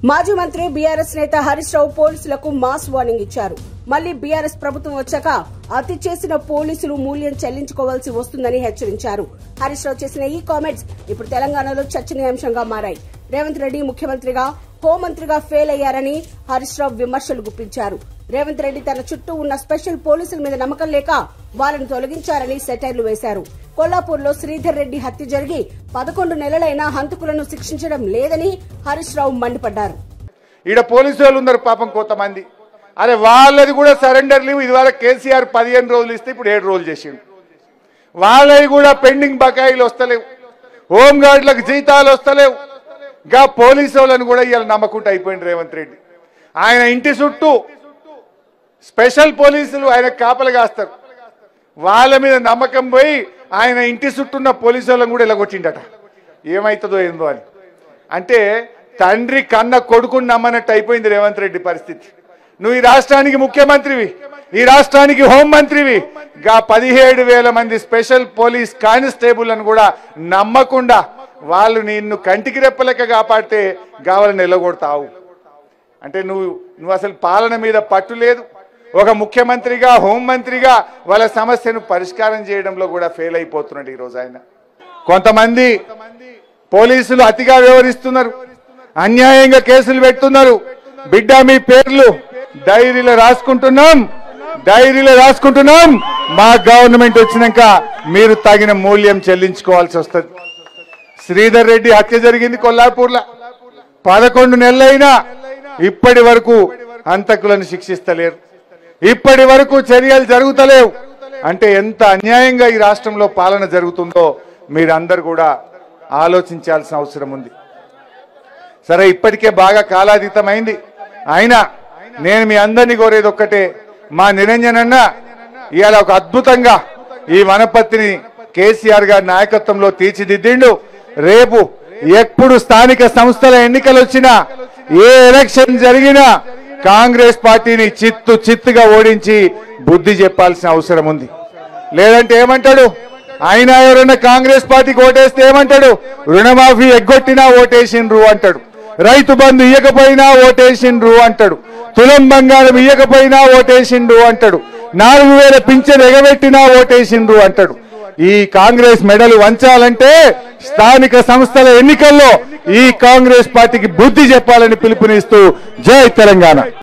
మాజీ మంత్రి బీఆర్ఎస్ నేత హరీష్ రావు పోలీసులకు మాస్ వార్నింగ్ ఇచ్చారు మళ్లీ బీఆర్ఎస్ ప్రభుత్వం వచ్చాక అతి చేసిన పోలీసులు మూల్యం చెల్లించుకోవాల్సి వస్తుందని హెచ్చరించారు హరీష్ రావు చేసిన ఈ కామెంట్స్ ఇప్పుడు తెలంగాణలో చర్చనీయాంశంగా మారాయి రేవంత్ రెడ్డి ముఖ్యమంత్రిగా హోంమంత్రిగా ఫెయిల్ అయ్యారని హరీష్ రావు విమర్శలు గుప్పించారు రేవంత్ రెడ్డి తన చుట్టూ ఉన్న స్పెషల్ పోలీసుల మీద నమ్మకం లేక వాళ్ళని తొలగించారని సెటైర్లు వేశారు కొల్లాపూర్లో శ్రీధర్ రెడ్డి హత్య జరిగి పదకొండు నెలలైనా హంతకులను శిక్షించడం లేదని హరీష్ రావు మండిపడ్డారు ఈడ పోలీసు వాళ్ళు ఉన్నారు పాపం కొంతమంది అరే వాళ్ళది కూడా సరెండర్ లీవ్ ఇదివరకు కేసీఆర్ పదిహేను రోజులు ఇస్తే ఇప్పుడు ఏడు రోజులు చేసిండు వాళ్ళవి కూడా పెండింగ్ బకాయిలు వస్తలేవు హోంగార్డులకు జీతాలు వస్తలేవు గా పోలీసు వాళ్ళని కూడా ఇవాళ నమ్మకుంటూ అయిపోయింది రేవంత్ రెడ్డి ఆయన ఇంటి చుట్టూ స్పెషల్ పోలీసులు ఆయన కాపలు కాస్తారు వాళ్ళ మీద నమ్మకం పోయి ఆయన ఇంటి చుట్టూ ఉన్న పోలీసు వాళ్ళని కూడా ఇలా కొట్టిండట ఏమవుతుందో ఏందో అని అంటే తండ్రి కన్న కొడుకుని నమ్మనట్టు అయిపోయింది రేవంత్ రెడ్డి పరిస్థితి నువ్వు ఈ రాష్ట్రానికి ముఖ్యమంత్రివి ఈ రాష్ట్రానికి హోంమంత్రివి గా పదిహేడు వేల మంది స్పెషల్ పోలీస్ కానిస్టేబుల్ అని కూడా నమ్మకుండా వాళ్ళు నిన్ను కంటికి రెప్పలెక్క కాపాడితే గావాలని నిలగొడతావు అంటే నువ్వు నువ్వు అసలు పాలన మీద పట్టు లేదు ఒక ముఖ్యమంత్రిగా హోంమంత్రిగా వాళ్ళ సమస్యను పరిష్కారం చేయడంలో కూడా ఫెయిల్ అయిపోతున్నాడు ఈరోజు ఆయన కొంతమంది పోలీసులు అతిగా వ్యవహరిస్తున్నారు అన్యాయంగా కేసులు పెడుతున్నారు బిడ్డ మీ పేర్లు డైరీలో రాసుకుంటున్నాం డైరీలో రాసుకుంటున్నాం మా గవర్నమెంట్ వచ్చినాక మీరు తగిన మూల్యం చెల్లించుకోవాల్సి వస్తుంది శ్రీధర్ రెడ్డి హత్య జరిగింది కొల్లాపూర్లో పదకొండు నెలలైనా ఇప్పటి వరకు హంతకులను శిక్షిస్తలేరు ఇప్పటి వరకు చర్యలు జరుగుతలేవు అంటే ఎంత అన్యాయంగా ఈ రాష్ట్రంలో పాలన జరుగుతుందో మీరందరూ కూడా ఆలోచించాల్సిన అవసరం ఉంది సరే ఇప్పటికే బాగా కాలాతీతమైంది అయినా నేను మీ అందరినీ కోరేది ఒక్కటే మా నిరంజన్ అన్న ఇవాళ ఒక అద్భుతంగా ఈ వనపత్తిని కేసీఆర్ గారి నాయకత్వంలో తీర్చిదిద్దిండు రేపు ఎప్పుడు స్థానిక సంస్థల ఎన్నికలు వచ్చినా ఏ ఎలక్షన్ జరిగినా కాంగ్రెస్ పార్టీని చిత్తు చిత్తుగా ఓడించి బుద్ధి చెప్పాల్సిన అవసరం ఉంది లేదంటే ఏమంటాడు ఆయన ఎవరైనా కాంగ్రెస్ పార్టీకి ఓటేస్తే ఏమంటాడు రుణమాఫీ ఎగ్గొట్టినా ఓటేసిండ్రు అంటాడు రైతు బంధు ఇయ్యకపోయినా ఓటేసిండ్రు అంటాడు తులం బంగారం ఇయ్యకపోయినా ఓటేసిండ్రు అంటాడు నాలుగు వేల పింఛన్ ఎగబెట్టినా ఓటేసిండ్రు అంటాడు ఈ కాంగ్రెస్ మెడలు వంచాలంటే స్థానిక సంస్థల ఎన్నికల్లో ఈ కాంగ్రెస్ పార్టీకి బుద్ధి చెప్పాలని పిలుపునిస్తూ జై తెలంగాణ